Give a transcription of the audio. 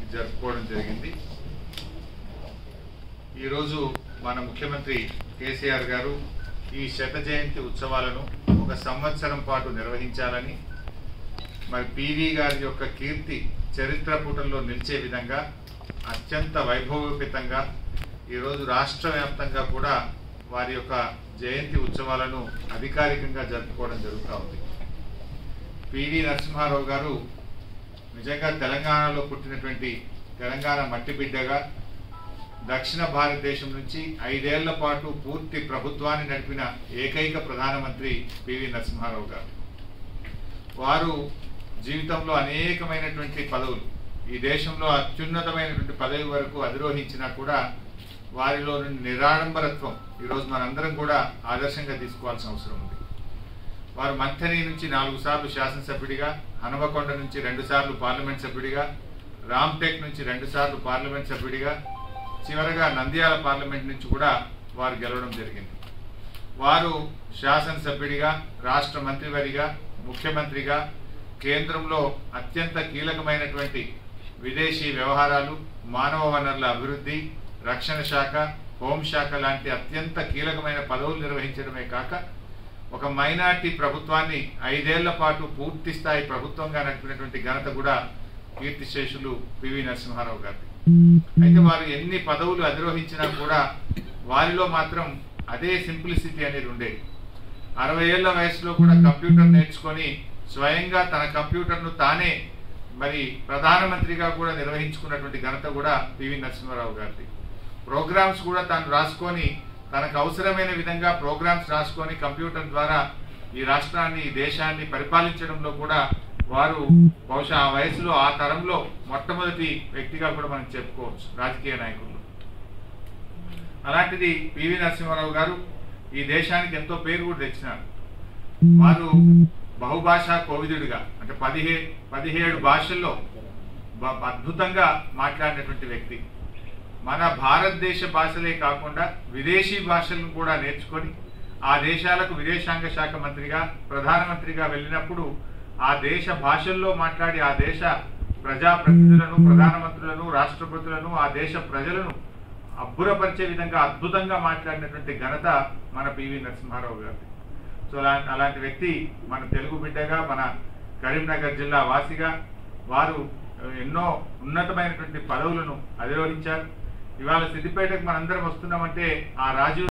జరుపుకోవడం జరిగింది ఈరోజు మన ముఖ్యమంత్రి కేసీఆర్ గారు ఈ శత జయంతి ఉత్సవాలను ఒక సంవత్సరం పాటు నిర్వహించాలని మరి పివి గారి యొక్క కీర్తి చరిత్ర పుటల్లో నిలిచే విధంగా అత్యంత వైభవోపేతంగా ఈరోజు రాష్ట్ర వ్యాప్తంగా కూడా వారి యొక్క జయంతి ఉత్సవాలను అధికారికంగా జరుపుకోవడం జరుగుతూ ఉంది పివి నరసింహారావు గారు నిజంగా తెలంగాణలో పుట్టినటువంటి తెలంగాణ మట్టి బిడ్డగా దక్షిణ భారతదేశం నుంచి ఐదేళ్ల పాటు పూర్తి ప్రభుత్వాన్ని నడిపిన ఏకైక ప్రధానమంత్రి పివి నరసింహారావు గారు వారు జీవితంలో అనేకమైనటువంటి పదవులు ఈ దేశంలో అత్యున్నతమైనటువంటి పదవి వరకు అధిరోహించినా కూడా వారిలో నుండి నిరాడంబరత్వం ఈరోజు మనందరం కూడా ఆదర్శంగా తీసుకోవాల్సిన అవసరం ఉంది వారు మంథని నుంచి నాలుగు సార్లు శాసనసభ్యుడిగా హనుమకొండ నుంచి రెండు సార్లు పార్లమెంట్ సభ్యుడిగా రామ్టెక్ నుంచి రెండు సార్లు పార్లమెంట్ సభ్యుడిగా చివరగా నంద్యాల పార్లమెంట్ నుంచి కూడా వారు గెలవడం జరిగింది వారు శాసనసభ్యుడిగా రాష్ట్ర మంత్రివరిగా ముఖ్యమంత్రిగా కేంద్రంలో అత్యంత కీలకమైనటువంటి విదేశీ వ్యవహారాలు మానవ వనరుల అభివృద్ధి రక్షణ శాఖ హోంశాఖ లాంటి అత్యంత కీలకమైన పదవులు నిర్వహించడమే కాక ఒక మైనార్టీ ప్రభుత్వాన్ని ఐదేళ్ల పాటు పూర్తి స్థాయి ప్రభుత్వంగా నడిపినటువంటి ఘనత కూడా కీర్తిశేషులు పివి నరసింహారావు గారి అయితే వారు ఎన్ని పదవులు అధిరోహించినా కూడా వారిలో మాత్రం అదే సింప్లిసిటీ అనేది ఉండేది అరవై ఏళ్ల వయసులో కూడా కంప్యూటర్ నేర్చుకొని స్వయంగా తన కంప్యూటర్ను తానే మరి ప్రధానమంత్రిగా కూడా నిర్వహించుకున్నటువంటి ఘనత కూడా పివి నరసింహారావు గారిది ప్రోగ్రామ్స్ కూడా తాను రాసుకొని తనకు అవసరమైన విధంగా ప్రోగ్రామ్స్ రాసుకొని కంప్యూటర్ ద్వారా ఈ రాష్ట్రాన్ని ఈ దేశాన్ని పరిపాలించడంలో కూడా వారు బహుశా ఆ వయసులో ఆ తరంలో మొట్టమొదటి వ్యక్తిగా కూడా మనం చెప్పుకోవచ్చు రాజకీయ నాయకులు అలాంటిది పివి నరసింహారావు గారు ఈ దేశానికి ఎంతో పేరు కూడా తెచ్చినారు వారు బహుభాషా కోవిదుడిగా అంటే పదిహే పదిహేడు భాషల్లో బ- అద్భుతంగా మాట్లాడినటువంటి వ్యక్తి మన భారతదేశ భాషలే కాకుండా విదేశీ భాషలను కూడా నేర్చుకొని ఆ దేశాలకు విదేశాంగ శాఖ మంత్రిగా ప్రధానమంత్రిగా వెళ్ళినప్పుడు ఆ దేశ భాషల్లో మాట్లాడి ఆ దేశ ప్రజాప్రతినిధులను ప్రధానమంత్రులను రాష్ట్రపతులను ఆ దేశ ప్రజలను అబ్బురపరిచే విధంగా అద్భుతంగా మాట్లాడినటువంటి ఘనత మన పివి నరసింహారావు గారి సో అలా అలాంటి వ్యక్తి మన తెలుగు బిడ్డగా మన కరీంనగర్ జిల్లా వాసిగా వారు ఎన్నో ఉన్నతమైనటువంటి పదవులను అధిరోహించారు ఇవాళ సిద్దిపేటకు మనందరం వస్తున్నామంటే ఆ రాజీవ్